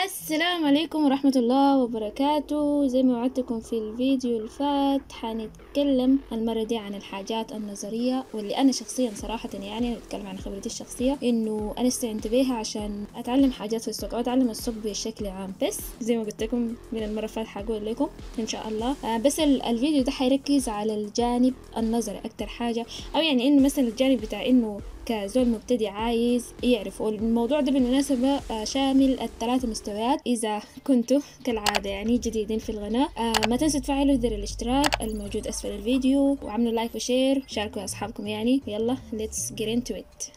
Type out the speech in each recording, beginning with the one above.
السلام عليكم ورحمة الله وبركاته زي ما وعدتكم في الفيديو اللي فات حنتكلم المرة دي عن الحاجات النظرية واللي أنا شخصيا صراحة يعني أنا بتكلم عن خبرتي الشخصية إنه أنا استعنت بيها عشان أتعلم حاجات في السوق أو أتعلم السوق بشكل عام بس زي ما قلت لكم من المرة اللي فاتت حقول لكم إن شاء الله آه بس ال- الفيديو ده حيركز على الجانب النظري أكتر حاجة أو يعني إنه مثلا الجانب بتاع إنه كزول مبتدئ عايز يعرف والموضوع ده بالمناسبة آه، شامل الثلاث مستويات إذا كنتوا كالعادة يعني جديدين في القناة آه، ما تنسوا تفعلوا زر الاشتراك الموجود أسفل الفيديو وعملوا لايك وشير شاركوا أصحابكم يعني يلا let's get into it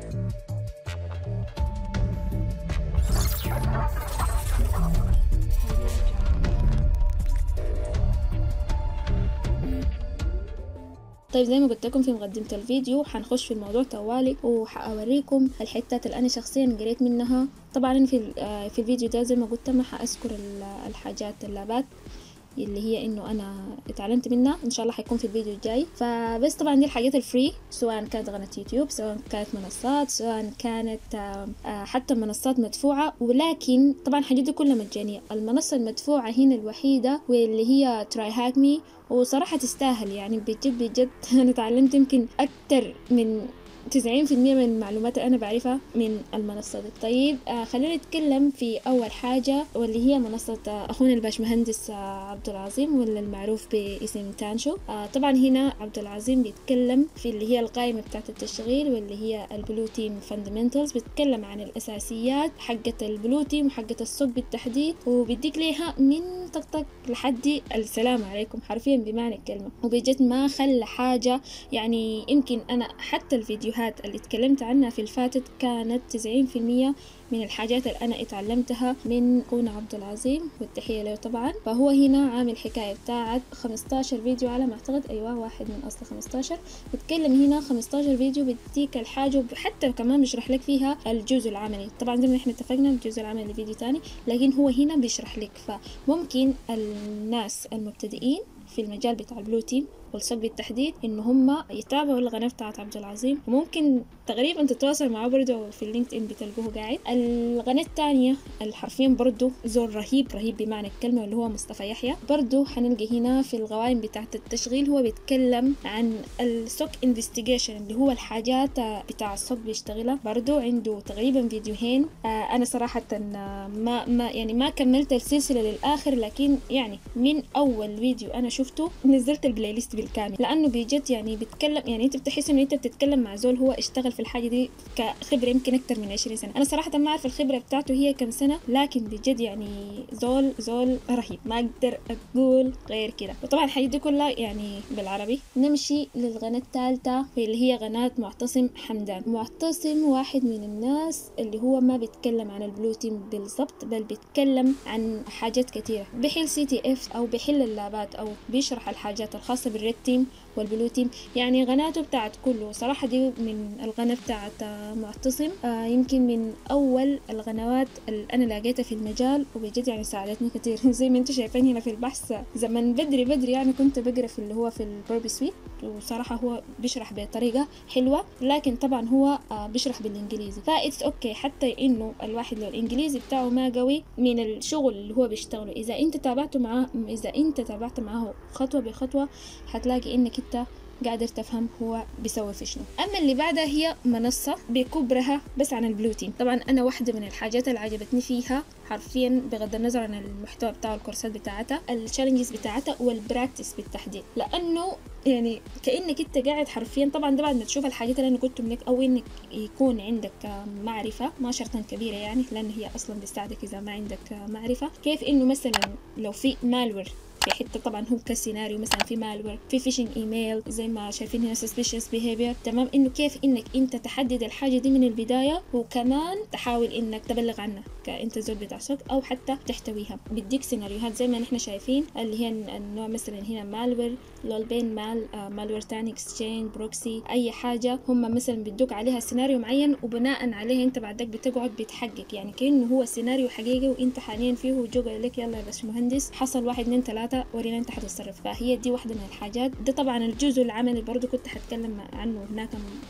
طيب زي ما قلت لكم في مقدمة الفيديو حنخش في الموضوع طوالي وحأوريكم الحتات اللي أنا شخصيا قريت منها طبعا أنا في ال- آه، في الفيديو ده زي ما قلت ما حأذكر ال- الحاجات اللابات اللي هي انه انا اتعلمت منها ان شاء الله حيكون في الفيديو الجاي فبس طبعا دي الحاجات الفري سواء كانت قناة يوتيوب سواء كانت منصات سواء كانت آه، آه، حتى منصات مدفوعة ولكن طبعا حاجات دي كلها مجانية المنصة المدفوعة هنا الوحيدة واللي هي تراي هاك مي وصراحة تستاهل يعني بجد بجد أنا تعلمت يمكن أكتر من تسعين في المية من المعلومات اللي أنا بعرفها من المنصة دي طيب آه خلينا نتكلم في أول حاجة واللي هي منصة آه أخونا الباشمهندس آه عبد العظيم ولا المعروف باسم تانشو آه طبعا هنا عبد العظيم بيتكلم في اللي هي القائمة بتاعة التشغيل واللي هي البلو تيم فاندمنتالز بيتكلم عن الأساسيات حقة البلو تيم وحقة السوق بالتحديد وبيديك ليها من طقطق لحد السلام عليكم حرفيا بمعنى الكلمة وبجد ما خلى حاجة يعني يمكن أنا حتى الفيديوهات اللي اتكلمت عنها في الفاتت كانت تسعين في المية من الحاجات اللي أنا اتعلمتها من أخونا عبد العظيم والتحية له طبعا فهو هنا عامل حكاية بتاعت 15 فيديو على ما أعتقد أيوة واحد من أصل 15 بتكلم هنا 15 فيديو بديك الحاجة وحتى كمان بيشرح لك فيها الجزء العملي طبعا زي ما احنا اتفقنا الجزء العملي فيديو تاني لكن هو هنا بيشرح لك فممكن الناس المبتدئين في المجال بتاع البلو تيم والسوق بالتحديد ان هم يتابعوا القناه بتاعت عبد العظيم وممكن تقريبا تتواصل معاه برضه في اللينكد ان بتلقوه قاعد القناه الثانيه اللي حرفيا برضه زول رهيب رهيب بمعنى الكلمه اللي هو مصطفى يحيى برضه حنلقى هنا في القوائم بتاعت التشغيل هو بيتكلم عن السوق انفستيجيشن اللي هو الحاجات بتاع السوق بيشتغلها برضه عنده تقريبا فيديوهين آه انا صراحه آه، ما ما يعني ما كملت السلسله للاخر لكن يعني من اول فيديو انا شفته نزلت البلاي ليست بالكامل لانه بجد يعني بيتكلم يعني انت بتحس ان انت بتتكلم مع زول هو اشتغل في الحاجه دي كخبره يمكن اكتر من 20 سنه انا صراحه ما اعرف الخبره بتاعته هي كم سنه لكن بجد يعني زول زول رهيب ما اقدر اقول غير كده وطبعا الحاجات دي كلها يعني بالعربي نمشي للقناه الثالثه اللي هي قناه معتصم حمدان معتصم واحد من الناس اللي هو ما بيتكلم عن البلو تيم بالضبط بل بيتكلم عن حاجات كثيره بيحل سي تي اف او بيحل اللابات او بيشرح الحاجات الخاصه بالريد تيم والبلو تيم يعني قناته بتاعت كله صراحة دي من القناة بتاعت آه، معتصم آه يمكن من أول القنوات اللي أنا لقيتها في المجال وبجد يعني ساعدتني كتير زي ما انتم شايفين هنا في البحث زمن بدري بدري يعني كنت بقرا في اللي هو في البروبي سويت وصراحة هو بيشرح بطريقة حلوة لكن طبعا هو آه بيشرح بالإنجليزي فإتس أوكي حتى إنه الواحد لو الإنجليزي بتاعه ما قوي من الشغل اللي هو بيشتغله إذا أنت تابعته معاه إذا أنت تابعت معاه خطوة بخطوة حتلاقي إنك أنت قادر تفهم هو بيسوي في شنو اما اللي بعدها هي منصه بكبرها بس عن البلو تيم طبعا انا واحده من الحاجات اللي عجبتني فيها حرفيا بغض النظر عن المحتوى بتاع الكورسات بتاعتها التشالنجز بتاعتها والبراكتس بالتحديد لانه يعني كانك انت قاعد حرفيا طبعا ده بعد ما تشوف الحاجات اللي انا قلتهم لك او انك يكون عندك معرفه ما شرطا كبيره يعني لان هي اصلا بتساعدك اذا ما عندك معرفه كيف انه مثلا لو في مالور في حته طبعا هو كسيناريو مثلا في مالوير في فيشنج ايميل زي ما شايفين هنا suspicious behavior تمام انه كيف انك انت تحدد الحاجه دي من البدايه وكمان تحاول انك تبلغ عنها كانت زول بتاع سوق او حتى تحتويها بديك سيناريوهات زي ما نحن شايفين اللي هي النوع مثلا هنا مالوير لولبين مال آه مالوير تاني اكسشينج بروكسي اي حاجه هم مثلا بيدوك عليها سيناريو معين وبناء عليه انت بعدك بتقعد بتحقق يعني كانه هو سيناريو حقيقي وانت حاليا فيه وجو قال لك يلا يا باشمهندس حصل واحد اثنين ثلاثه ورينا انت حتتصرف فهي دي واحده من الحاجات ده طبعا الجزء العملي برضو كنت حتكلم عنه هناك يعني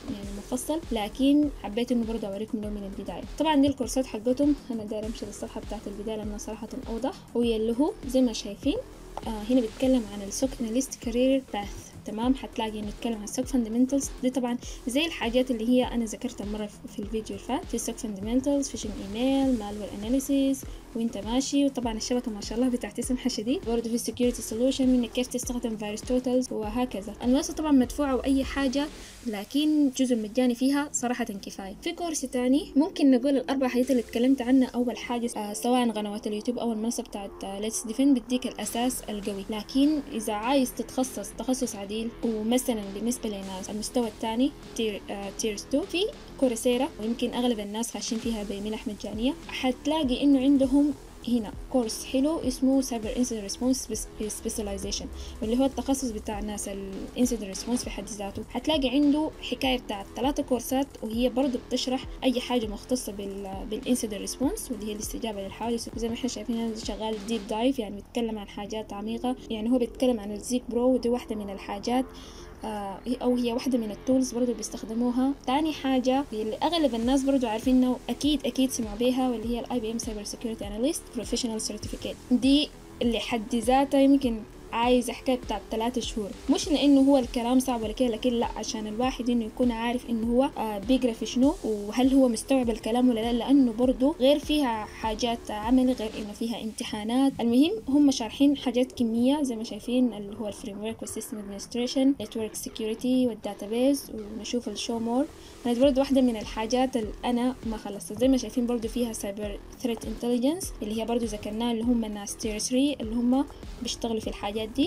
مفصل لكن حبيت انه برضه اوريكم له من البدايه طبعا دي الكورسات حقتهم انا داير امشي للصفحه بتاعت البدايه لانها صراحه اوضح وهي اللي هو زي ما شايفين آه هنا بيتكلم عن السوك اناليست كارير باث تمام حتلاقي انه يتكلم عن السوك فاندمنتالز دي طبعا زي الحاجات اللي هي انا ذكرتها مره في الفيديو اللي فات في السوك فاندمنتالز فيشن ايميل مالوير اناليسيس وانت ماشي وطبعا الشبكه ما شاء الله بتاعتي سمحه شديد برضه في السكيورتي سولوشن وانك كيف تستخدم فيروس توتالز وهكذا المنصه طبعا مدفوعه واي حاجه لكن الجزء المجاني فيها صراحه كفايه في كورس تاني ممكن نقول الاربع حاجات اللي اتكلمت عنها اول حاجه آه سواء قنوات اليوتيوب او المنصه بتاعت ليتس ديفين بتديك الاساس القوي لكن اذا عايز تتخصص تخصص عديل ومثلا بالنسبه للناس المستوى الثاني تير آه تيرز 2 في كورسيرا ويمكن اغلب الناس خاشين فيها بمنح مجانيه حتلاقي انه عندهم هنا كورس حلو اسمه سايبر انسيدنت ريسبونس سبيشاليزيشن واللي هو التخصص بتاع ناس الانسيدنت ريسبونس في حد ذاته هتلاقي عنده حكايه بتاعت ثلاثه كورسات وهي برضه بتشرح اي حاجه مختصه بال بالانسيدنت ريسبونس واللي هي الاستجابه للحوادث زي ما احنا شايفين شغال ديب دايف يعني بيتكلم عن حاجات عميقه يعني هو بيتكلم عن الزيك برو ودي واحده من الحاجات آه او هي واحده من التولز برضو بيستخدموها تاني حاجه اللي اغلب الناس برضو عارفينه اكيد اكيد سمعوا بيها واللي هي الاي بي ام سايبر سيكيورتي اناليست بروفيشنال سيرتيفيكيت دي اللي حد ذاتها يمكن عايز حكاية بتاعت ثلاثة شهور مش لانه هو الكلام صعب ولا كده لكن لا عشان الواحد انه يكون عارف انه هو آه بيقرا في شنو وهل هو مستوعب الكلام ولا لا لانه برضه غير فيها حاجات عملي غير انه فيها امتحانات المهم هم شارحين حاجات كمية زي ما شايفين اللي هو الفريم ورك والسيستم ادمنستريشن نتورك سكيورتي والداتابيز ونشوف الشو مور كانت برضه واحدة من الحاجات اللي أنا ما خلصت زي ما شايفين برضه فيها سايبر ثريت انتليجنس اللي هي برضه ذكرناها اللي هم الناس تير 3 اللي هم بيشتغلوا في الحاجات دي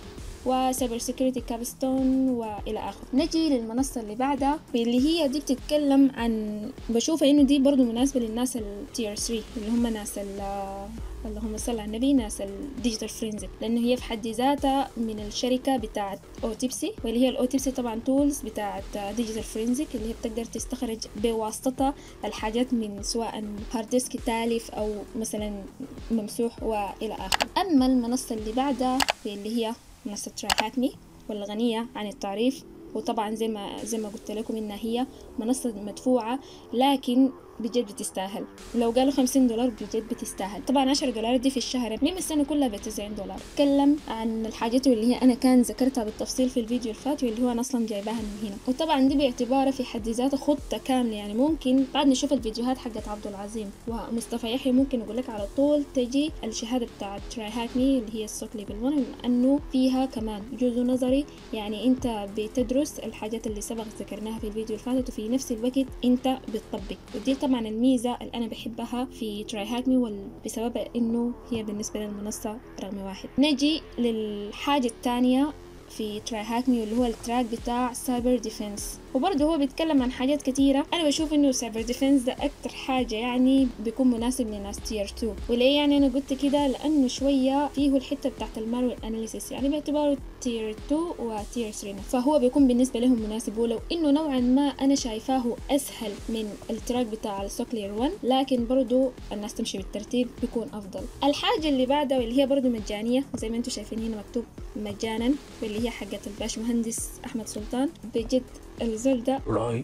وسايبر سيكوريتي كابستون والى اخره نجي للمنصه اللي بعدها واللي هي دي بتتكلم عن بشوفها انه دي برضو مناسبه للناس التير 3 اللي هم ناس اللهم صل على النبي ناس الديجيتال فرينزك لانه هي في حد ذاتها من الشركه بتاعت اوتيبسي واللي هي الاوتيبسي طبعا تولز بتاعت ديجيتال فرينزك اللي هي بتقدر تستخرج بواسطتها الحاجات من سواء هارد ديسك تالف او مثلا ممسوح والى اخره اما المنصه اللي بعدها اللي هي منصة تراي والغنية عن التعريف وطبعا زي ما زي ما قلت لكم انها هي منصة مدفوعة لكن بجد بتستاهل لو قالوا خمسين دولار بجد بتستاهل طبعا عشرة دولار دي في الشهر مين السنة كلها بتسعين دولار اتكلم عن الحاجات اللي هي انا كان ذكرتها بالتفصيل في الفيديو الفات واللي هو انا اصلا جايباها من هنا وطبعا دي باعتبارها في حد ذاتها خطة كاملة يعني ممكن بعد نشوف الفيديوهات حقت عبد العظيم ومصطفى يحيى ممكن اقول لك على طول تجي الشهادة بتاعت تراي هاكني اللي هي السوك ليفل 1 لانه فيها كمان جزء نظري يعني انت بتدرس الحاجات اللي سبق ذكرناها في الفيديو اللي فاتت وفي نفس الوقت انت بتطبق ودي طبعا الميزة اللي أنا بحبها في تراي هاكمي وال... بسبب إنه هي بالنسبة للمنصة رقم واحد نجي للحاجة الثانية في تراي هاكمي واللي هو التراك بتاع سايبر ديفنس وبرضه هو بيتكلم عن حاجات كتيرة أنا بشوف إنه سايبر ديفنس ده أكتر حاجة يعني بيكون مناسب لناس تير 2 وليه يعني أنا قلت كده لأنه شوية فيه الحتة بتاعت المالوير أناليسيس يعني باعتباره تير 2 وتير 3 فهو بيكون بالنسبة لهم مناسب ولو إنه نوعا ما أنا شايفاه أسهل من التراك بتاع السوكلير 1 لكن برضه الناس تمشي بالترتيب بيكون أفضل الحاجة اللي بعدها واللي هي برضه مجانية زي ما انتم شايفين هنا مكتوب مجانا واللي هي حقت الباش مهندس أحمد سلطان بجد الزول ده رهيب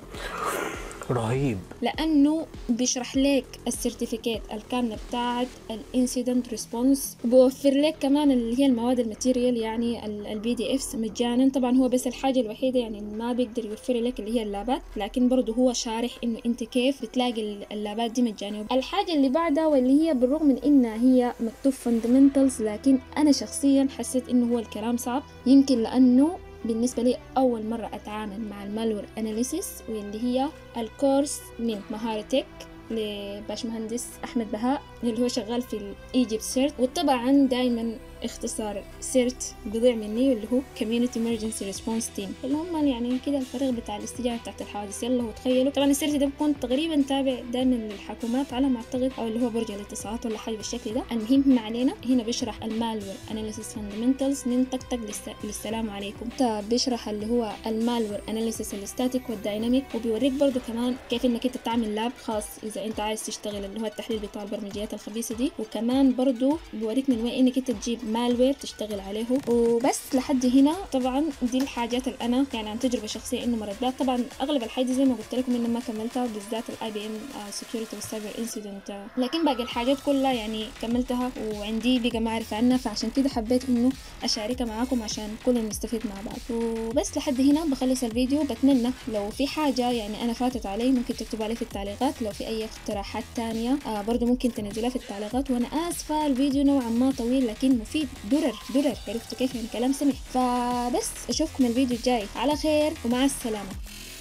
رهيب لانه بيشرح لك السيرتيفيكيت الكامله بتاعت الانسيدنت ريسبونس وبوفر لك كمان اللي هي المواد الماتيريال يعني البي دي افس مجانا طبعا هو بس الحاجه الوحيده يعني ما بيقدر يوفر لك اللي هي اللابات لكن برضه هو شارح انه انت كيف بتلاقي اللابات دي مجانيه الحاجه اللي بعدها واللي هي بالرغم من انها هي مكتوب فاندمنتالز لكن انا شخصيا حسيت انه هو الكلام صعب يمكن لانه بالنسبة لي أول مرة أتعامل مع المالور أناليسيس واللي هي الكورس من مهارتك لباشمهندس أحمد بهاء اللي هو شغال في الإيجيبت سيرت وطبعا دايما اختصار سيرت بضيع مني اللي هو Community Emergency Response Team اللي هم يعني كده الفريق بتاع الاستجابة بتاعت الحوادث يلا هو تخيلوا طبعا السيرت ده بيكون تقريبا تابع دايما للحكومات على ما اعتقد او اللي هو برج الاتصالات ولا حاجة بالشكل ده المهم ما علينا هنا بيشرح المالوير اناليسيس فاندمنتالز من طقطق للس... للسلام عليكم طب بيشرح اللي هو المالوير اناليسيس الستاتيك والدايناميك وبيوريك برضو كمان كيف انك انت تعمل لاب خاص اذا اذا انت عايز تشتغل اللي هو التحليل بتاع البرمجيات الخبيثه دي وكمان برضو بوريك من وين انك انت تجيب مالوير تشتغل عليه وبس لحد هنا طبعا دي الحاجات اللي انا يعني عن تجربه شخصيه انه مرت بها طبعا اغلب الحاجات زي ما قلت لكم انه ما كملتها بالذات الاي بي ام سكيورتي والسايبر انسيدنت لكن باقي الحاجات كلها يعني كملتها وعندي بقى معرفه عنها فعشان كده حبيت انه اشاركها معاكم عشان كلنا نستفيد مع بعض وبس لحد هنا بخلص الفيديو بتمنى لو في حاجه يعني انا فاتت علي ممكن تكتبوا علي في التعليقات لو في اي اقتراحات تانية آه برضو ممكن تنزلها في التعليقات وانا اسفه الفيديو نوعا ما طويل لكن مفيد درر درر عرفتوا كيف يعني كلام سمح فبس اشوفكم الفيديو الجاي على خير ومع السلامه